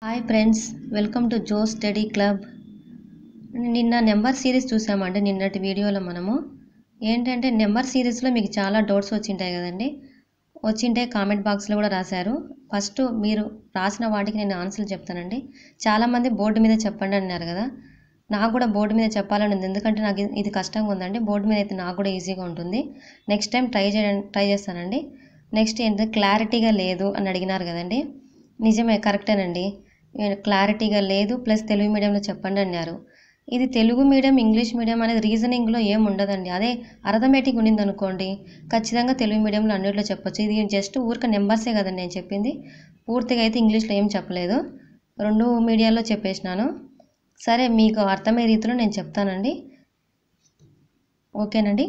hi friends welcome to Jo study club నిన్న number series చూసామండి నిన్నటి వీడియోలో మనము ఏంటంటే నెంబర్ సిరీస్లో మీకు చాలా డౌట్స్ వచ్చింటాయి కదండి వచ్చింటే కామెంట్ బాక్స్లో కూడా రాశారు ఫస్ట్ మీరు రాసిన వాటికి నేను ఆన్సర్లు చెప్తానండి చాలామంది బోర్డు మీద చెప్పండి అన్నారు కదా నాకు కూడా బోర్డు మీద చెప్పాలని ఉంది ఎందుకంటే నాకు ఇది- ఇది కష్టంగా ఉందండి బోర్డు మీద అయితే నాకు కూడా ఈజీగా ఉంటుంది నెక్స్ట్ టైం ట్రై చేయ ట్రై చేస్తానండి నెక్స్ట్ ఏంటంటే క్లారిటీగా లేదు అని అడిగినారు కదండి నిజమే కరెక్టేనండి నేను క్లారిటీగా లేదు ప్లస్ తెలుగు మీడియంలో చెప్పండి అన్నారు ఇది తెలుగు మీడియం ఇంగ్లీష్ మీడియం అనేది రీజనింగ్లో ఏం ఉండదండి అదే అర్థమెటిక్ ఉండింది అనుకోండి ఖచ్చితంగా తెలుగు మీడియంలో అన్నిట్లో చెప్పొచ్చు ఇది జస్ట్ ఊరిక నెంబర్సే కదండి నేను చెప్పింది పూర్తిగా అయితే ఇంగ్లీష్లో ఏం చెప్పలేదు రెండు మీడియాలో చెప్పేసినాను సరే మీకు అర్థమయ్యే రీతిలో నేను చెప్తానండి ఓకేనండి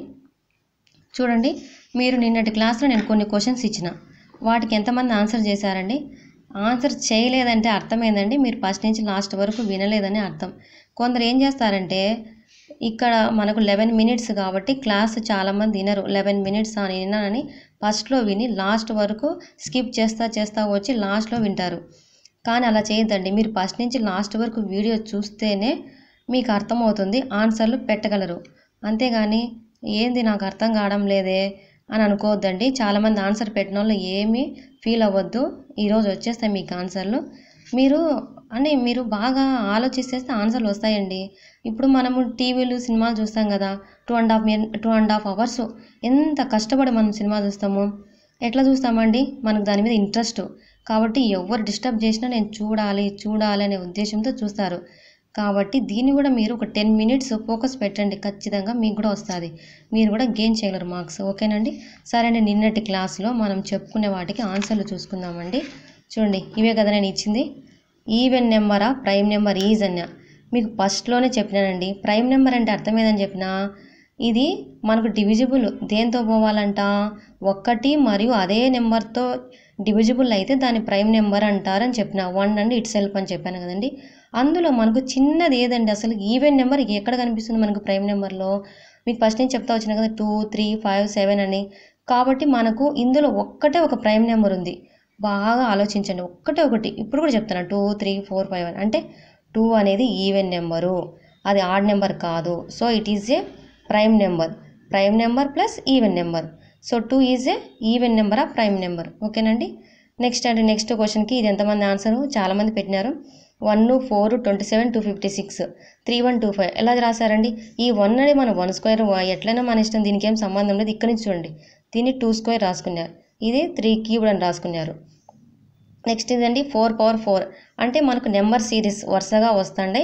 చూడండి మీరు నిన్నటి క్లాస్లో నేను కొన్ని క్వశ్చన్స్ ఇచ్చిన వాటికి ఎంతమంది ఆన్సర్ చేశారండి ఆన్సర్ చేయలేదంటే అర్థం ఏందండి మీరు ఫస్ట్ నుంచి లాస్ట్ వరకు వినలేదని అర్థం కొందరు ఏం చేస్తారంటే ఇక్కడ మనకు లెవెన్ మినిట్స్ కాబట్టి క్లాస్ చాలామంది వినరు లెవెన్ మినిట్స్ అని విన్నానని ఫస్ట్లో విని లాస్ట్ వరకు స్కిప్ చేస్తా చేస్తా వచ్చి లాస్ట్లో వింటారు కానీ అలా చేయొద్దండి మీరు ఫస్ట్ నుంచి లాస్ట్ వరకు వీడియో చూస్తేనే మీకు అర్థమవుతుంది ఆన్సర్లు పెట్టగలరు అంతేగాని ఏంది నాకు అర్థం కావడం లేదే అని అనుకోవద్దండి చాలామంది ఆన్సర్ పెట్టిన వాళ్ళు ఏమీ ఫీల్ అవ్వద్దు ఈరోజు వచ్చేస్తాయి మీకు ఆన్సర్లు మీరు అని మీరు బాగా ఆలోచిస్తే ఆన్సర్లు వస్తాయండి ఇప్పుడు మనము టీవీలు సినిమాలు చూస్తాం కదా two and half two and half hours ఎంత కష్టపడి మనం సినిమా చూస్తాము ఎట్లా చూస్తామండి మనకు దాని మీద ఇంట్రెస్ట్ కాబట్టి ఎవరు డిస్టర్బ్ చేసినా నేను చూడాలి చూడాలి అనే ఉద్దేశంతో చూస్తారు కాబట్టి దీన్ని కూడా మీరు ఒక టెన్ మినిట్స్ ఫోకస్ పెట్టండి ఖచ్చితంగా మీకు కూడా వస్తుంది మీరు కూడా గెయిన్ చేయగలరు మార్క్స్ ఓకేనండి సరే అండి నిన్నటి క్లాస్లో మనం చెప్పుకునే వాటికి ఆన్సర్లు చూసుకుందామండి చూడండి ఇవే కదా నేను ఇచ్చింది ఈవెన్ నెంబరా ప్రైమ్ నెంబర్ ఈజ్ అన్న మీకు ఫస్ట్లోనే చెప్పినానండి ప్రైమ్ నెంబర్ అంటే అర్థం ఏదని చెప్పినా ఇది మనకు డివిజిబుల్ దేంతో పోవాలంట ఒక్కటి మరియు అదే నెంబర్తో డివిజిబుల్ అయితే దాన్ని ప్రైమ్ నెంబర్ అంటారని చెప్పిన వన్ అండ్ ఇట్ సెల్ఫ్ అని చెప్పాను కదండి అందులో మనకు చిన్నది ఏదండి అసలు ఈవెన్ నెంబర్ ఎక్కడ కనిపిస్తుంది మనకు ప్రైమ్ నెంబర్లో మీకు ఫస్ట్ నేను చెప్తా వచ్చిన కదా టూ త్రీ ఫైవ్ సెవెన్ అని కాబట్టి మనకు ఇందులో ఒక్కటే ఒక ప్రైమ్ నెంబర్ ఉంది బాగా ఆలోచించండి ఒక్కటే ఒకటి ఇప్పుడు కూడా చెప్తాను టూ త్రీ ఫోర్ ఫైవ్ అని అంటే టూ అనేది ఈవెన్ నెంబరు అది ఆడ్ నెంబర్ కాదు so it is a prime number prime number plus even number so two is a even number ఆ ప్రైమ్ నెంబర్ ఓకేనండి నెక్స్ట్ అంటే నెక్స్ట్ క్వశ్చన్కి ఇది ఎంతమంది ఆన్సర్ చాలామంది పెట్టినారు one four twenty seven two fifty six three one two five ఎలా రాశారండి ఈ వన్ అనేది మన వన్ స్క్వేర్ ఎట్లయినా మన ఇష్టం దీనికి ఏం సంబంధం లేదు ఇక్కడ నుంచి చూడండి దీన్ని టూ స్క్వేర్ రాసుకున్నారు ఇది త్రీ క్యూబ్ అని రాసుకున్నారు నెక్స్ట్ ఇదండి ఫోర్ పవర్ ఫోర్ అంటే మనకు నెంబర్ సిరీస్ వరుసగా వస్తుండే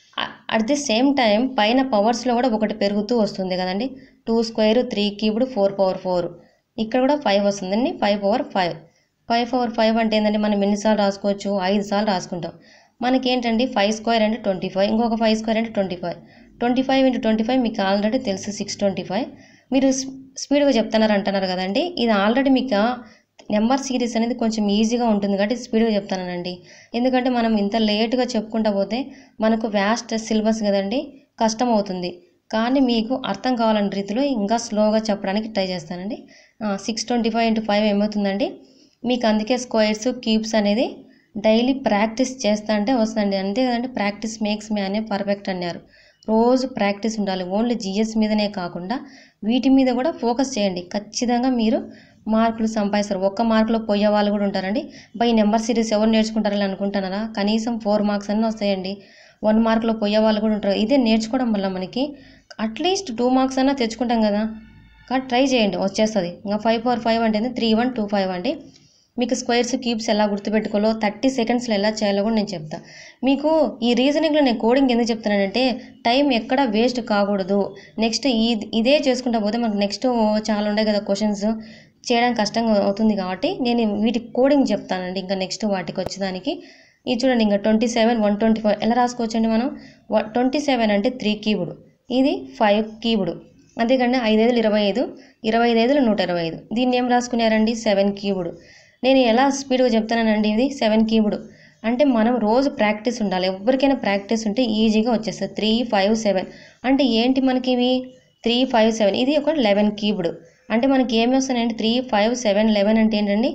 అట్ ది సేమ్ టైం పైన పవర్స్లో కూడా ఒకటి పెరుగుతూ వస్తుంది కదండి two square three cubed four power four ఇక్కడ కూడా ఫైవ్ వస్తుందండి five power five five power five అంటే ఏంటంటే మనం ఎన్నిసార్లు రాసుకోవచ్చు ఐదు సార్లు రాసుకుంటాం మనకి ఏంటండి ఫైవ్ స్క్వేర్ అంటే ట్వంటీ ఫైవ్ ఇంకొక ఫైవ్ స్క్వేర్ అంటే twenty five twenty five into twenty five మీకు ఆల్రెడీ తెలుసు సిక్స్ ట్వంటీ ఫైవ్ మీరు స్పీడ్గా చెప్తున్నారు అంటున్నారు కదండి ఇది ఆల్రెడీ మీకు నెంబర్ సిరీస్ అనేది కొంచెం ఈజీగా ఉంటుంది కాబట్టి స్పీడ్గా చెప్తానండి ఎందుకంటే మనం ఇంత లేట్గా చెప్పుకుంటా పోతే మనకు వ్యాస్ట్ సిలబస్ కదండి కష్టం అవుతుంది కానీ మీకు అర్థం కావాలనే రీతిలో ఇంకా స్లోగా చెప్పడానికి ట్రై చేస్తానండి six twenty five into five ఏమవుతుందండి మీకు అందుకే స్క్వేర్స్ క్యూబ్స్ అనేది డైలీ ప్రాక్టీస్ చేస్తా అంటే వస్తుందండి అంతే కదండి ప్రాక్టీస్ మేక్స్ మీ అనే పర్ఫెక్ట్ అన్నారు రోజు ప్రాక్టీస్ ఉండాలి ఓన్లీ జిఎస్ మీదనే కాకుండా వీటి మీద కూడా ఫోకస్ చేయండి ఖచ్చితంగా మీరు మార్కులు సంపాదిస్తారు ఒక్క మార్కులో పోయే వాళ్ళు కూడా ఉంటారండి బై నెంబర్ సిరీస్ ఎవరు నేర్చుకుంటారని అనుకుంటున్నారా కనీసం ఫోర్ మార్క్స్ అన్నీ వస్తాయండి వన్ మార్క్లో పోయే వాళ్ళు కూడా ఉంటారు ఇదే నేర్చుకోవడం వల్ల మనకి అట్లీస్ట్ టూ మార్క్స్ అన్నా తెచ్చుకుంటాం కదా కానీ ట్రై చేయండి వచ్చేస్తుంది ఇంకా ఫైవ్ ఫోర్ ఫైవ్ అంటే త్రీ వన్ టూ ఫైవ్ అండి మీకు స్క్వేర్స్ క్యూబ్స్ ఎలా గుర్తుపెట్టుకోవాలో థర్టీ సెకండ్స్లో ఎలా చేయాలో కూడా నేను చెప్తా మీకు ఈ రీజనింగ్లో నేను కోడింగ్ ఎందుకు చెప్తున్నానంటే టైం ఎక్కడ వేస్ట్ కాకూడదు నెక్స్ట్ ఈ ఇదే చేసుకుంటా పోతే మనకు నెక్స్ట్ చాలా ఉండే కదా క్వశ్చన్స్ చేయడానికి కష్టంగా అవుతుంది కాబట్టి నేను వీటి కోడింగ్ చెప్తానండి ఇంకా నెక్స్ట్ వాటికి వచ్చేదానికి ఇది చూడండి ఇంకా twenty seven one twenty five ఎలా రాసుకోవచ్చండి మనం ట్వంటీ సెవెన్ అంటే త్రీ కీబుడ్ ఇది ఫైవ్ కీబుడ్ అంతేకాండి ఐదైదులు ఇరవై ఐదు ఇరవై ఐదు ఐదులు నూట ఇరవై ఐదు దీన్ని ఏం రాసుకున్నారండి సెవెన్ కీబుడ్ నేను ఎలా స్పీడ్గా చెప్తానండి ఇది సెవెన్ కీబుడ్ అంటే మనం రోజు ప్రాక్టీస్ ఉండాలి ఎవరికైనా ప్రాక్టీస్ ఉంటే ఈజీగా వచ్చేస్తుంది త్రీ ఫైవ్ సెవెన్ అంటే ఏంటి మనకి ఇవి త్రీ ఫైవ్ సెవెన్ ఇది ఒక లెవెన్ కీబుడ్ అంటే మనకి ఏమి వస్తున్నాయంటే త్రీ ఫైవ్ సెవెన్ లెవెన్ అంటే ఏంటండి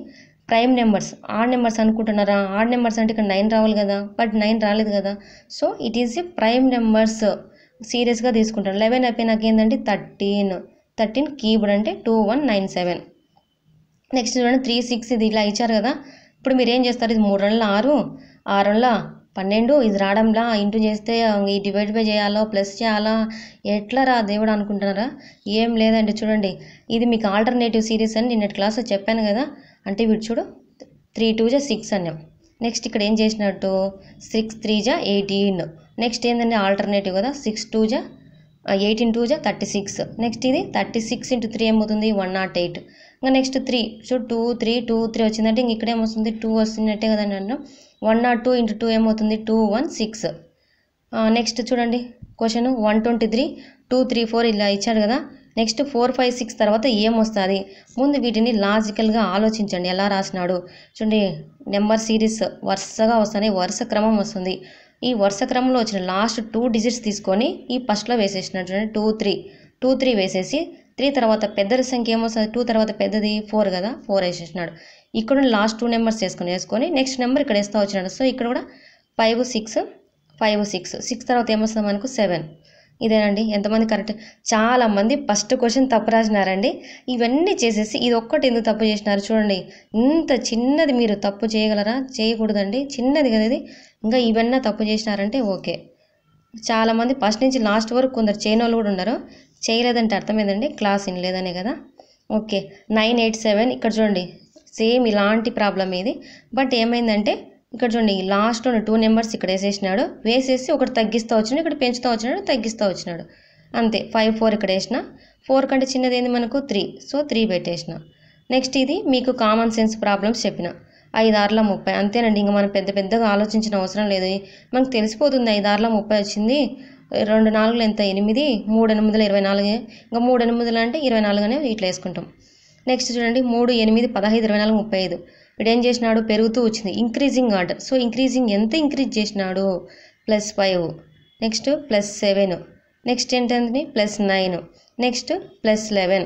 ప్రైమ్ నెంబర్స్ ఆడ్ నెంబర్స్ అనుకుంటున్నారా ఆడ్ నెంబర్స్ అంటే ఇక్కడ నైన్ రావాలి కదా బట్ నైన్ రాలేదు కదా so it is a prime numbers సీరియస్గా తీసుకుంటాను లెవెన్ అయిపోయినాక ఏంటంటే థర్టీన్ థర్టీన్ కీబోర్డ్ అంటే two one nine seven next చూడండి త్రీ సిక్స్ ఇది ఇలా ఇచ్చారు కదా ఇప్పుడు మీరు ఏం చేస్తారు ఇది మూడు రెండుల ఆరు ఆరు రెండుల పన్నెండు ఇది రావడంలా ఇంటూ చేస్తే ఈ డివైడ్ బై చేయాలో ప్లస్ చేయాలా ఎట్లా రా దేవుడు అనుకుంటున్నారా ఏం లేదండి చూడండి ఇది మీకు ఆల్టర్నేటివ్ సిరీస్ అని నిన్నటి క్లాస్లో చెప్పాను కదా అంటే వీడు చూడు త్రీ టూ జా సిక్స్ అన్నాం నెక్స్ట్ ఇక్కడ ఏం చేసినట్టు సిక్స్ త్రీ జా ఎయిటీన్ నెక్స్ట్ ఏంటంటే ఆల్టర్నేటివ్ కదా సిక్స్ టూ జా ఎయిటీన్ టూ జా థర్టీ సిక్స్ నెక్స్ట్ ఇది థర్టీ సిక్స్ ఇంటూ త్రీ ఏమవుతుంది వన్ నాట్ ఎయిట్ ఇంకా next three so two three two three వచ్చిందంటే ఇంక ఇక్కడ ఏమొస్తుంది టూ వస్తున్నట్టే కదండి అన్న one nought two into two ఏమవుతుంది టూ వన్ సిక్స్ నెక్స్ట్ చూడండి question one twenty three two three four ఇలా ఇచ్చాడు కదా నెక్స్ట్ ఫోర్ ఫైవ్ సిక్స్ తర్వాత ఏం వస్తుంది ముందు వీటిని లాజికల్గా ఆలోచించండి ఎలా రాసినాడు చూడండి నెంబర్ సిరీస్ వరుసగా వస్తాయి వరుస క్రమం వస్తుంది ఈ వరుస క్రమంలో వచ్చిన లాస్ట్ టూ డిజిట్స్ తీసుకొని ఈ ఫస్ట్లో వేసేసినాడు చూడండి టూ త్రీ టూ త్రీ వేసేసి త్రీ తర్వాత పెద్దది సంఖ్య ఏమొస్తుంది టూ తర్వాత పెద్దది ఫోర్ కదా ఫోర్ వేసేసినాడు ఇక్కడ లాస్ట్ టూ నెంబర్స్ వేసుకొని వేసుకొని నెక్స్ట్ నెంబర్ ఇక్కడ వేస్తూ వచ్చినాడు సో ఇక్కడ కూడా five six five six six తర్వాత ఏమొస్తుంది మనకు సెవెన్ ఇదేనండి ఎంతమంది కరెక్ట్ చాలామంది ఫస్ట్ క్వశ్చన్ తప్పు రాసినారండి ఇవన్నీ చేసేసి ఇది ఒక్కటి ఎందుకు తప్పు చేసినారు చూడండి ఇంత చిన్నది మీరు తప్పు చేయగలరా చేయకూడదండి చిన్నది కదా ఇది ఇంకా ఇవన్నీ తప్పు చేసినారంటే ఓకే చాలామంది ఫస్ట్ నుంచి లాస్ట్ వరకు కొందరు చేయని వాళ్ళు కూడా ఉన్నారు చేయలేదంటే అర్థమైందండి క్లాస్ వినలేదనే కదా ఓకే నైన్ ఎయిట్ సెవెన్ ఇక్కడ చూడండి సేమ్ ఇలాంటి ప్రాబ్లం ఇది బట్ ఏమైందంటే ఇక్కడ చూడండి లాస్ట్లో టూ నెంబర్స్ ఇక్కడ వేసేసినాడు వేసేసి ఒకటి తగ్గిస్తూ వచ్చినాడు ఇక్కడ పెంచుతూ వచ్చినాడు తగ్గిస్తూ వచ్చినాడు అంతే ఫైవ్ ఫోర్ ఇక్కడ వేసిన ఫోర్ కంటే చిన్నది ఏంది మనకు త్రీ సో త్రీ పెట్టేసిన నెక్స్ట్ ఇది మీకు కామన్ సెన్స్ ప్రాబ్లమ్స్ చెప్పిన ఐదు ఆరుల ముప్పై అంతేనండి ఇంకా మనం పెద్ద పెద్దగా ఆలోచించిన అవసరం లేదు మనకు తెలిసిపోతుంది ఐదు ఆరుల ముప్పై వచ్చింది రెండు నాలుగులు ఎంత ఎనిమిది మూడు ఎనిమిదిలు ఇరవై నాలుగు ఇంకా మూడు ఎనిమిదిలు అంటే ఇరవై నాలుగు అనేవి ఇట్లా వేసుకుంటాం నెక్స్ట్ చూడండి మూడు ఎనిమిది పదహైదు ఇరవై నాలుగు ముప్పై ఐదు వీడు ఏం చేసినాడు పెరుగుతూ వచ్చింది ఇంక్రీజింగ్ ఆర్డర్ సో ఇంక్రీజింగ్ ఎంత ఇంక్రీజ్ చేసినాడు plus five next plus seven next ఏంటంటే plus nine next plus eleven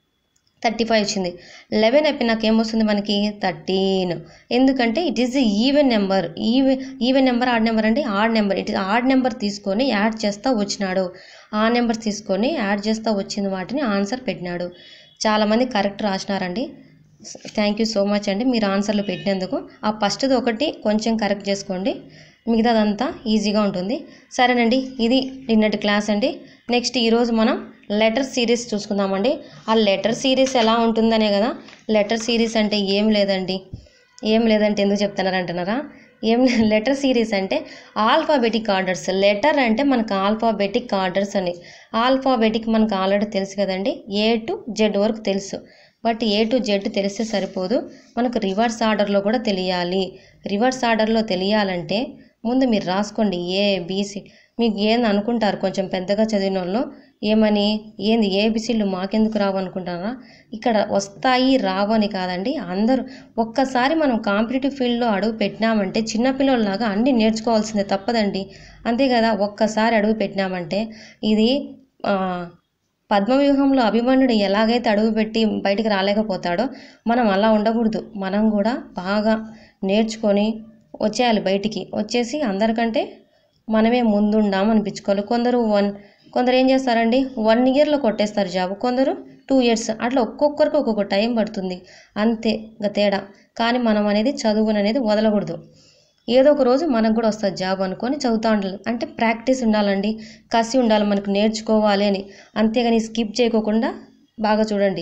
thirty five వచ్చింది లెవెన్ అయిపోయినాక ఏమొస్తుంది మనకి థర్టీన్ ఎందుకంటే it is even number even even number odd number అంటే odd number it odd number తీసుకొని యాడ్ చేస్తూ వచ్చినాడు ఆ నెంబర్స్ తీసుకొని యాడ్ చేస్తూ వచ్చిన వాటిని ఆన్సర్ పెట్టినాడు చాలామంది కరెక్ట్ రాసినారండి థ్యాంక్ యూ సో మచ్ అండి మీరు ఆన్సర్లు పెట్టినందుకు ఆ ఫస్ట్ది ఒకటి కొంచెం కరెక్ట్ చేసుకోండి మిగతాదంతా ఈజీగా ఉంటుంది సరేనండి ఇది నిన్నటి క్లాస్ అండి నెక్స్ట్ ఈరోజు మనం లెటర్ సిరీస్ చూసుకుందామండి ఆ లెటర్ సిరీస్ ఎలా ఉంటుందనే కదా లెటర్ సిరీస్ అంటే ఏం లేదండి ఏం లేదంటే ఎందుకు చెప్తున్నారు అంటున్నారా ఏం లెటర్ సిరీస్ అంటే ఆల్ఫాబెటిక్ ఆర్డర్స్ లెటర్ అంటే మనకు ఆల్ఫాబెటిక్ ఆర్డర్స్ అని ఆల్ఫాబెటిక్ మనకు ఆల్రెడీ తెలుసు కదండి ఏ టు జెడ్ వరకు తెలుసు బట్ ఏ టు జెడ్ తెలిస్తే సరిపోదు మనకు రివర్స్ ఆర్డర్లో కూడా తెలియాలి రివర్స్ ఆర్డర్లో తెలియాలంటే ముందు మీరు రాసుకోండి ఏ బీసీ మీకు ఏంది అనుకుంటారు కొంచెం పెద్దగా చదివిన వాళ్ళు ఏమని ఏంది ఏబిసిలు మాకెందుకు రావు అనుకుంటారా ఇక్కడ వస్తాయి రావు అని కాదండి అందరూ ఒక్కసారి మనం కాంపిటేటివ్ ఫీల్డ్లో అడుగు పెట్టినామంటే చిన్నపిల్లల్లాగా అన్నీ నేర్చుకోవాల్సిందే తప్పదండి అంతే కదా ఒక్కసారి అడుగు పెట్టినామంటే ఇది ఆ, పద్మవ్యూహంలో అభిమన్యుడు ఎలాగైతే అడుగుపెట్టి బయటికి రాలేకపోతాడో మనం అలా ఉండకూడదు మనం కూడా బాగా నేర్చుకొని వచ్చేయాలి బయటికి వచ్చేసి అందరికంటే మనమే ముందుండాం అనిపించుకోవాలి కొందరు వన్ కొందరు ఏం చేస్తారండి వన్ ఇయర్లో కొట్టేస్తారు జాబ్ కొందరు టూ ఇయర్స్ అట్లా ఒక్కొక్కరికి ఒక్కొక్క టైం పడుతుంది అంతే ఇంకా తేడా కానీ మనం అనేది చదువుని అనేది వదలకూడదు ఏదో ఒక రోజు మనకు కూడా వస్తుంది జాబ్ అనుకొని చదువుతూ ఉండాలి అంటే ప్రాక్టీస్ ఉండాలండి కసి ఉండాలి మనకు నేర్చుకోవాలి అని అంతేగాని స్కిప్ చేయకోకుండా బాగా చూడండి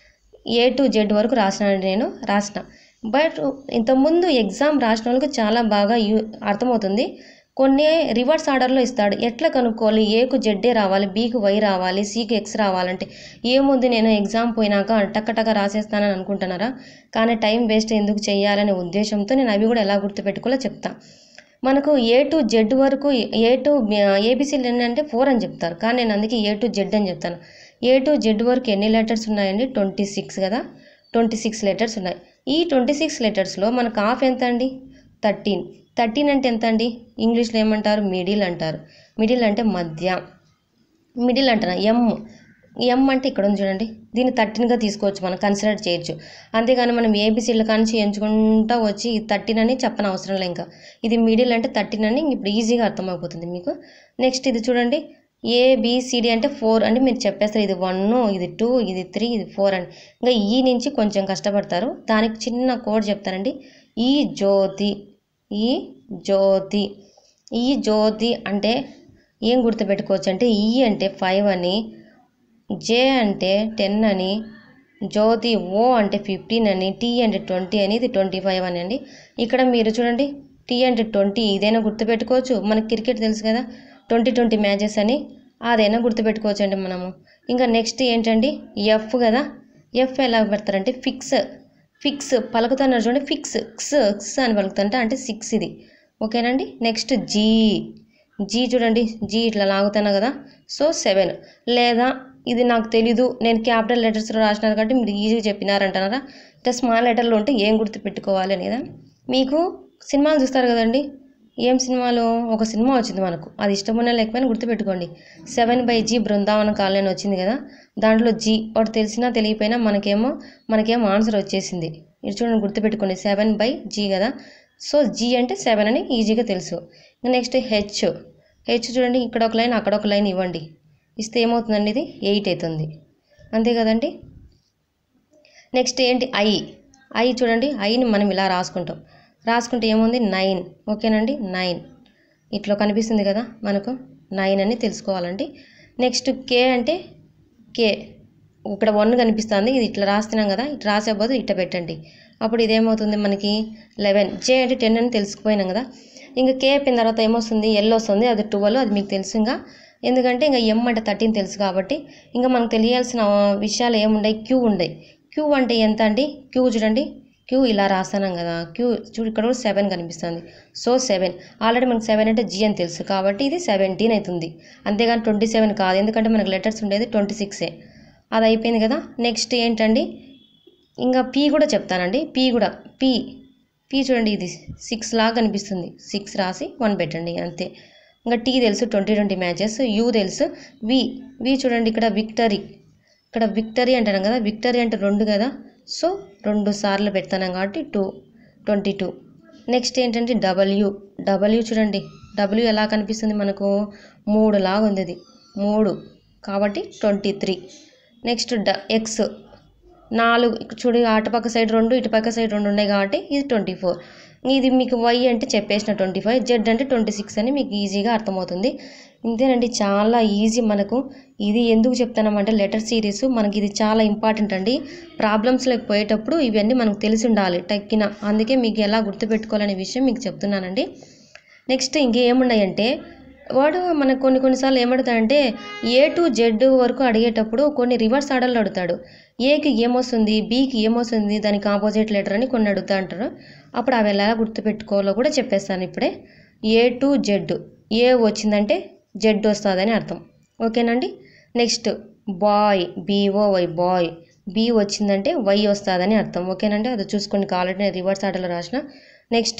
ఏ టు జెడ్ వరకు రాసినానండి నేను రాసిన బట్ ఇంతకుముందు ఎగ్జామ్ రాసిన వాళ్ళకి చాలా బాగా యూ అర్థమవుతుంది కొన్ని రివర్స్ ఆర్డర్లో ఇస్తాడు ఎట్లా కనుక్కోవాలి ఏకు జెడ్డే రావాలి బీకు వై రావాలి సికి ఎక్స్ రావాలంటే ఏముంది నేను ఎగ్జామ్ పోయినాక టక్క రాసేస్తానని అనుకుంటున్నారా కానీ టైం వేస్ట్ ఎందుకు చేయాలనే ఉద్దేశంతో నేను అవి కూడా ఎలా గుర్తుపెట్టుకోవాలో చెప్తా మనకు ఏ టు జెడ్ వరకు ఏ టు ఏబిసిలు ఎన్ని అంటే ఫోర్ అని చెప్తారు కానీ నేను అందుకే ఏ టు జెడ్ అని చెప్తాను ఏ టు జెడ్ వరకు ఎన్ని లెటర్స్ ఉన్నాయండి ట్వంటీ సిక్స్ కదా ట్వంటీ సిక్స్ లెటర్స్ ఉన్నాయి ఈ ట్వంటీ సిక్స్ లెటర్స్లో మనకు హాఫ్ ఎంత అండి థర్టీన్ థర్టీన్ అంటే ఎంత అండి ఇంగ్లీష్లో ఏమంటారు మిడిల్ అంటారు మిడిల్ అంటే మధ్య మిడిల్ అంటారా ఎమ్ ఎం అంటే ఇక్కడ ఉంది చూడండి దీన్ని థర్టీన్గా తీసుకోవచ్చు మనం కన్సిడర్ చేయొచ్చు అంతేగాని మనం ఏబిసిడ్ల కానించి ఎంచుకుంటా వచ్చి థర్టీన్ అని చెప్పని అవసరం లేదు ఇంకా ఇది మిడిల్ అంటే థర్టీన్ అని ఇప్పుడు ఈజీగా అర్థమైపోతుంది మీకు నెక్స్ట్ ఇది చూడండి ఏబిసిడి అంటే ఫోర్ అంటే మీరు చెప్పేస్తారు ఇది వన్ ఇది టూ ఇది త్రీ ఇది ఫోర్ అని ఇంకా ఈ నుంచి కొంచెం కష్టపడతారు దానికి చిన్న కోడ్ చెప్తానండి ఈ జ్యోతి ఈ జ్యోతి ఈ జ్యోతి అంటే ఏం గుర్తుపెట్టుకోవచ్చు అంటే ఈ అంటే ఫైవ్ అని జే అంటే టెన్ అని జ్యోతి ఓ అంటే ఫిఫ్టీన్ అని టీ అంటే ట్వంటీ అని ఇది ట్వంటీ ఫైవ్ అని అండి ఇక్కడ మీరు చూడండి టీ అంటే ట్వంటీ ఇదైనా గుర్తుపెట్టుకోవచ్చు మనకి క్రికెట్ తెలుసు కదా ట్వంటీ ట్వంటీ మ్యాచెస్ అని అదైనా గుర్తుపెట్టుకోవచ్చు అండి మనము ఇంకా నెక్స్ట్ ఏంటండి ఎఫ్ కదా ఎఫ్ ఎలా పెడతారంటే ఫిక్స్ ఫిక్స్ పలుకుతున్నారు చూడండి ఫిక్స్ క్స్ క్స్ అని పలుకుతుంటే అంటే సిక్స్ ఇది ఓకేనండి నెక్స్ట్ జీ జీ చూడండి జీ ఇట్లా లాగుతున్నా కదా సో సెవెన్ లేదా ఇది నాకు తెలీదు నేను క్యాపిటల్ లెటర్స్లో రాసినాను కాబట్టి మీరు ఈజీగా చెప్పినారంటున్నారా ఇట్లా స్మాల్ లెటర్లో ఉంటే ఏం గుర్తు పెట్టుకోవాలి అనేదా మీకు సినిమాలు చూస్తారు కదండి ఏం సినిమాలు ఒక సినిమా వచ్చింది మనకు అది ఇష్టమున్నా లేకపోయినా గుర్తుపెట్టుకోండి seven by G Brindavana colony వచ్చింది కదా దాంట్లో జీ వాడు తెలిసినా తెలియపోయినా మనకేమో మనకేమో ఆన్సర్ వచ్చేసింది ఇది చూడండి గుర్తుపెట్టుకోండి సెవెన్ బై జీ కదా సో జీ అంటే సెవెన్ అని ఈజీగా తెలుసు నెక్స్ట్ హెచ్ హెచ్ చూడండి ఇక్కడ ఒక లైన్ అక్కడ ఒక లైన్ ఇవ్వండి ఇస్తే ఏమవుతుందండి ఇది ఎయిట్ అవుతుంది అంతే కదండి నెక్స్ట్ ఏంటి ఐ ఐ చూడండి ఐని మనం ఇలా రాసుకుంటాం రాసుకుంటే ఏముంది నైన్ ఓకేనండి నైన్ ఇట్లా కనిపిస్తుంది కదా మనకు నైన్ అని తెలుసుకోవాలండి నెక్స్ట్ కే అంటే కే ఇక్కడ వన్ కనిపిస్తుంది ఇది ఇట్లా రాస్తున్నాం కదా ఇట్లా రాసే బదులు ఇట్లా పెట్టండి అప్పుడు ఇదేమవుతుంది మనకి లెవెన్ జే అంటే టెన్ అని తెలుసుకుపోయినాం కదా ఇంకా కే అయిపోయిన తర్వాత ఏమొస్తుంది ఎల్ వస్తుంది అది ట్వెల్వ్ అది మీకు తెలుసు ఇంకా ఎందుకంటే ఇంకా ఎం అంటే థర్టీన్ తెలుసు కాబట్టి ఇంకా మనకు తెలియాల్సిన విషయాలు ఏముండయి క్యూ ఉండయి క్యూ అంటే ఎంత అండి క్యూ చూడండి క్యూ ఇలా రాస్తానం కదా క్యూ చూడు ఇక్కడ కూడా సెవెన్ కనిపిస్తుంది సో సెవెన్ ఆల్రెడీ మనకు సెవెన్ అంటే జీ అని తెలుసు కాబట్టి ఇది సెవెంటీన్ అవుతుంది అంతేగాని ట్వంటీ సెవెన్ కాదు ఎందుకంటే మనకు లెటర్స్ ఉండేది ట్వంటీ సిక్సే అది అయిపోయింది కదా నెక్స్ట్ ఏంటండి ఇంకా పీ కూడా చెప్తానండి పీ కూడా పీ పీ చూడండి ఇది సిక్స్ లాగా కనిపిస్తుంది సిక్స్ రాసి వన్ పెట్టండి అంతే ఇంకా టీ తెలుసు ట్వంటీ ట్వంటీ మ్యాచెస్ యూ తెలుసు వి వి చూడండి ఇక్కడ విక్టరీ ఇక్కడ విక్టరీ అంటాను కదా విక్టరీ అంటే రెండు కదా సో రెండు సార్లు పెడతాను కాబట్టి టూ ట్వంటీ టూ నెక్స్ట్ ఏంటంటే డబ్ల్యూ డబ్ల్యూ చూడండి డబ్ల్యూ ఎలా కనిపిస్తుంది మనకు మూడు లాగా ఉంది ఇది మూడు కాబట్టి ట్వంటీ త్రీ నెక్స్ట్ డ ఎక్స్ నాలుగు ఇక్కడ చూడు అటుపక్క సైడ్ రెండు ఇటుపక్క సైడ్ రెండు ఉన్నాయి కాబట్టి ఇది ట్వంటీ ఫోర్ ఇది మీకు వై అంటే చెప్పేసిన ట్వంటీ ఫైవ్ జెడ్ అంటే ట్వంటీ సిక్స్ అని మీకు ఈజీగా అర్థమవుతుంది ఇంతేనండి చాలా ఈజీ మనకు ఇది ఎందుకు చెప్తానంటే లెటర్ సిరీస్ మనకి ఇది చాలా ఇంపార్టెంట్ అండి ప్రాబ్లమ్స్లోకి పోయేటప్పుడు ఇవన్నీ మనకు తెలిసి ఉండాలి టక్కిన అందుకే మీకు ఎలా గుర్తుపెట్టుకోవాలనే విషయం మీకు చెప్తున్నానండి నెక్స్ట్ ఇంకేమున్నాయంటే వాడు మనకు కొన్ని కొన్నిసార్లు ఏమడుతాడంటే ఏ టు జెడ్ వరకు అడిగేటప్పుడు కొన్ని రివర్స్ ఆర్డర్లో అడుగుతాడు ఏకి ఏమొస్తుంది బీకి ఏమొస్తుంది దానికి ఆపోజిట్ లెటర్ అని కొన్ని అడుగుతా అంటారు అప్పుడు అవి ఎలా గుర్తుపెట్టుకోవాలో కూడా చెప్పేస్తాను ఇప్పుడే ఏ టు జెడ్ ఏ వచ్చిందంటే జెడ్ వస్తుందని అర్థం ఓకేనండి next boy B O Y boy B వచ్చిందంటే వై వస్తుందని అర్థం ఓకేనండి అది చూసుకోండి కావాలంటే నేను రివర్స్ ఆర్డర్లో రాసిన నెక్స్ట్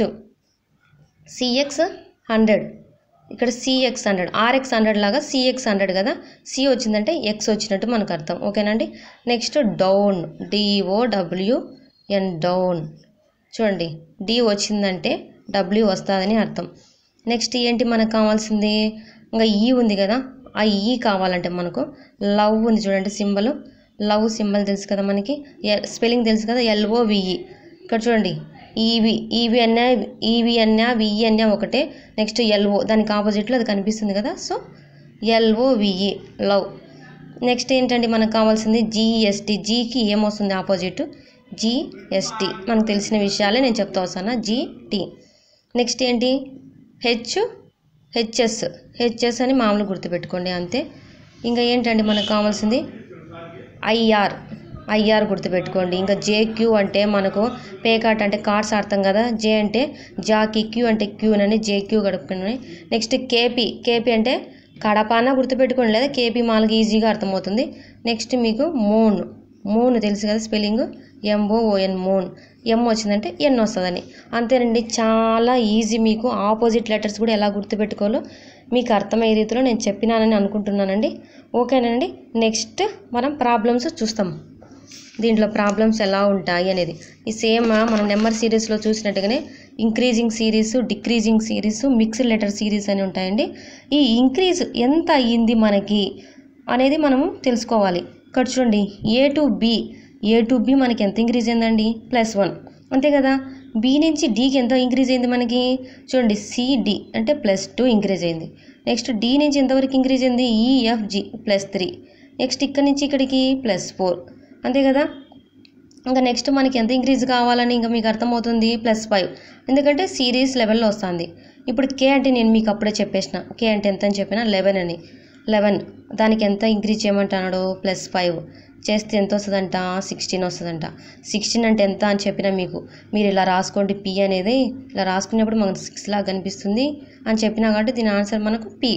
సిఎక్స్ హండ్రెడ్ ఇక్కడ సిఎక్స్ హండ్రెడ్ ఆర్ఎక్స్ హండ్రెడ్ లాగా సిఎక్స్ హండ్రెడ్ కదా సి వచ్చిందంటే ఎక్స్ వచ్చినట్టు మనకు అర్థం ఓకేనండి next down D O W N down చూడండి డి వచ్చిందంటే డబ్ల్యూ వస్తుందని అర్థం నెక్స్ట్ ఏంటి మనకు కావాల్సింది ఇంకా ఈ ఉంది కదా ఆ ఈ కావాలంటే మనకు లవ్ ఉంది చూడండి సింబల్ లవ్ సింబల్ తెలుసు కదా మనకి స్పెల్లింగ్ తెలుసు కదా ఎల్ఓవిఈ ఇక్కడ చూడండి ఈవి ఈవి అన్నా ఈవి అన్నా విఈ అన్నా ఒకటే నెక్స్ట్ ఎల్ఓ దానికి ఆపోజిట్లో అది కనిపిస్తుంది కదా సో ఎల్ఓవిఈ లవ్ నెక్స్ట్ ఏంటంటే మనకు కావాల్సింది జిఎస్టీ జీకి ఏమొస్తుంది ఆపోజిట్ జిఎస్టీ మనకు తెలిసిన విషయాలే నేను చెప్తా వస్తాను జిటి నెక్స్ట్ ఏంటి హెచ్ హెచ్ఎస్ హెచ్ఎస్ అని మామూలు గుర్తుపెట్టుకోండి అంతే ఇంకా ఏంటండి మనకు కావాల్సింది ఐఆర్ ఐఆర్ గుర్తుపెట్టుకోండి ఇంకా జేక్యూ అంటే మనకు పే కార్ట్ అంటే కార్డ్స్ ఆడతాం కదా జే అంటే జాకి క్యూ అంటే క్యూనని జేక్యూ గడుపుకుని నెక్స్ట్ కేపీ కేపీ అంటే కడపాన గుర్తుపెట్టుకోండి లేదా కేపీ మాలకు ఈజీగా అర్థమవుతుంది నెక్స్ట్ మీకు మూన్ మూన్ తెలుసు కదా స్పెల్లింగ్ ఎంఓఓఎన్ మోన్ ఎం వచ్చిందంటే ఎన్ వస్తుందని అంతేనండి చాలా ఈజీ మీకు ఆపోజిట్ లెటర్స్ కూడా ఎలా గుర్తుపెట్టుకోవాలో మీకు అర్థమయ్యే రీతిలో నేను చెప్పినానని అనుకుంటున్నానండి ఓకేనండి నెక్స్ట్ మనం ప్రాబ్లమ్స్ చూస్తాం దీంట్లో ప్రాబ్లమ్స్ ఎలా ఉంటాయి అనేది ఈ సేమ్ మనం నెంబర్ సిరీస్లో చూసినట్టుగానే increasing series decreasing series mixed letter series అని ఉంటాయండి ఈ ఇంక్రీజ్ ఎంత అయ్యింది మనకి అనేది మనము తెలుసుకోవాలి ఇక్కడ చూడండి A to B A to B మనకి ఎంత ఇంక్రీజ్ అయిందండి ప్లస్ వన్ అంతే కదా బి నుంచి డికి ఎంత ఇంక్రీజ్ అయింది మనకి చూడండి సిడి అంటే ప్లస్ టూ ఇంక్రీజ్ అయింది నెక్స్ట్ డి నుంచి ఎంతవరకు ఇంక్రీజ్ అయింది ఈఎఫ్జి ప్లస్ త్రీ నెక్స్ట్ ఇక్కడ నుంచి ఇక్కడికి ప్లస్ ఫోర్ అంతే కదా ఇంకా నెక్స్ట్ మనకి ఎంత ఇంక్రీజ్ కావాలని ఇంకా మీకు అర్థమవుతుంది ప్లస్ ఫైవ్ ఎందుకంటే సిరీస్ లెవెల్లో వస్తుంది ఇప్పుడు కే అంటే నేను మీకు అప్పుడే చెప్పేసిన కే అంటే ఎంత అని చెప్పిన లెవెన్ అని లెవెన్ దానికి ఎంత ఇంక్రీజ్ చేయమంటున్నాడు ప్లస్ ఫైవ్ చేస్తే ఎంత వస్తుందంట సిక్స్టీన్ వస్తుందంట సిక్స్టీన్ అంటే ఎంత అని చెప్పిన మీకు మీరు ఇలా రాసుకోండి పి అనేది ఇలా రాసుకునేప్పుడు మనకు సిక్స్ లాగా కనిపిస్తుంది అని చెప్పినా కాబట్టి దీని ఆన్సర్ మనకు పి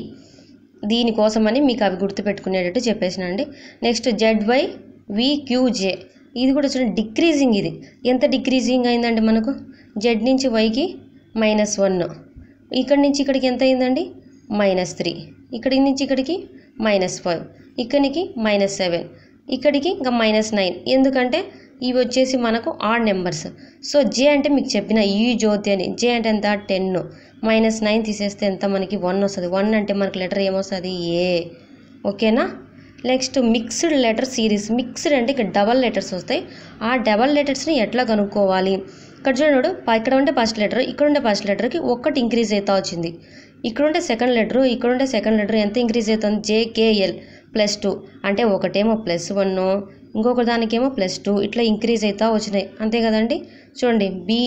దీనికోసమని మీకు అవి గుర్తుపెట్టుకునేటట్టు చెప్పేసిన అండి నెక్స్ట్ జెడ్ వై విక్యూజే ఇది కూడా చూడండి డిక్రీజింగ్ ఇది ఎంత డిక్రీజింగ్ అయిందండి మనకు జెడ్ నుంచి వైకి మైనస్ వన్ ఇక్కడి నుంచి ఇక్కడికి ఎంత అయిందండి మైనస్ త్రీ ఇక్కడి నుంచి ఇక్కడికి మైనస్ ఫైవ్ ఇక్కడికి మైనస్ సెవెన్ ఇక్కడికి ఇంకా మైనస్ నైన్ ఎందుకంటే ఇవి వచ్చేసి మనకు ఆడ్ నెంబర్స్ సో జే అంటే మీకు చెప్పిన ఈ జ్యోతి అని జే అంటే ఎంత టెన్ మైనస్ నైన్ తీసేస్తే ఎంత మనకి వన్ వస్తుంది వన్ అంటే మనకి లెటర్ ఏమొస్తుంది ఏ ఓకేనా next mixed letter series mixed అంటే ఇక్కడ డబల్ లెటర్స్ వస్తాయి ఆ డబల్ లెటర్స్ని ఎట్లా కనుక్కోవాలి ఇక్కడ చూడండి ప- ఇక్కడ ఉండే ఫస్ట్ లెటర్ ఇక్కడ ఉండే ఫస్ట్ లెటర్కి ఒక్కటి ఇంక్రీజ్ అవుతా వచ్చింది ఇక్కడ ఉండే సెకండ్ లెటర్ ఇక్కడ ఉండే సెకండ్ లెటర్ ఎంత ఇంక్రీజ్ అవుతుంది జేకేఎల్ ప్లస్ టూ అంటే ఒకటేమో ప్లస్ వన్ ఇంకొక దానికేమో ప్లస్ టూ ఇట్లా ఇంక్రీజ్ అవుతా వచ్చినాయి అంతే కదండి చూడండి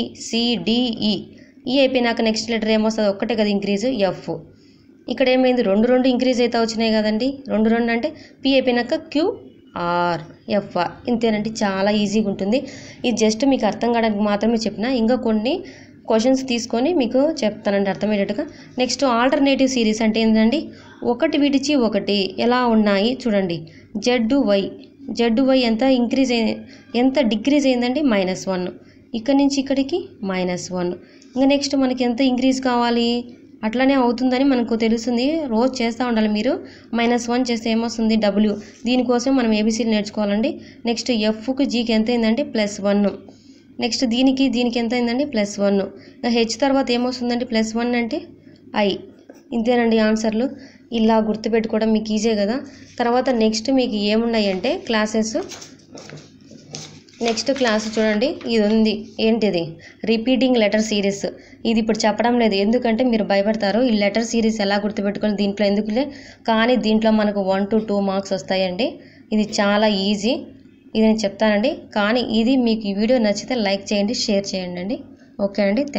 బిసిడిఈ ఈ అయిపోయినాక నెక్స్ట్ లెటర్ ఏమొస్తుంది ఒక్కటే కదా ఇంక్రీజ్ ఎఫ్ ఇక్కడ ఏమైంది రెండు రెండు ఇంక్రీజ్ అయితే వచ్చినాయి కదండి రెండు రెండు అంటే పి అయిపోయినాక క్యూ ఆర్ ఎఫ్ఆర్ ఇంతేనండి చాలా ఈజీగా ఉంటుంది ఇది జస్ట్ మీకు అర్థం కావడానికి మాత్రమే చెప్పిన ఇంకా కొన్ని క్వశ్చన్స్ తీసుకొని మీకు చెప్తానండి అర్థమయ్యేటట్టుగా నెక్స్ట్ ఆల్టర్నేటివ్ సిరీస్ అంటే ఏంటండి ఒకటి విడిచి ఒకటి ఎలా ఉన్నాయి చూడండి జెడ్ వై జెడ్ వై ఎంత ఇంక్రీజ్ అయి ఎంత డిక్రీజ్ అయిందండి మైనస్ వన్ ఇక్కడ నుంచి ఇక్కడికి మైనస్ వన్ ఇంకా నెక్స్ట్ మనకి ఎంత ఇంక్రీజ్ కావాలి అట్లనే అవుతుందని మనకు తెలుస్తుంది రోజు చేస్తూ ఉండాలి మీరు మైనస్ వన్ చేస్తే ఏమొస్తుంది డబ్ల్యూ దీనికోసం మనం ఏబీసీలు నేర్చుకోవాలండి నెక్స్ట్ ఎఫ్కి జీకి ఎంత అయిందంటే ప్లస్ వన్ నెక్స్ట్ దీనికి దీనికి ఎంత అయిందండి ప్లస్ వన్ ఇంకా హెచ్ తర్వాత ఏమొస్తుందండి ప్లస్ వన్ అంటే ఐ ఇంతేనండి ఆన్సర్లు ఇలా గుర్తుపెట్టుకోవడం మీకు ఈజీ కదా తర్వాత నెక్స్ట్ మీకు ఏమున్నాయి అంటే క్లాసెస్ నెక్స్ట్ క్లాస్ చూడండి ఇది ఉంది ఏంటిది రిపీటింగ్ లెటర్ సిరీస్ ఇది ఇప్పుడు చెప్పడం లేదు ఎందుకంటే మీరు భయపడతారు ఈ లెటర్ సిరీస్ ఎలా గుర్తుపెట్టుకోవాలి దీంట్లో ఎందుకులే కానీ దీంట్లో మనకు వన్ టు టూ మార్క్స్ వస్తాయండి ఇది చాలా ఈజీ ఇది నేను చెప్తానండి కానీ ఇది మీకు ఈ వీడియో నచ్చితే లైక్ చేయండి షేర్ చేయండి అండి ఓకే అండి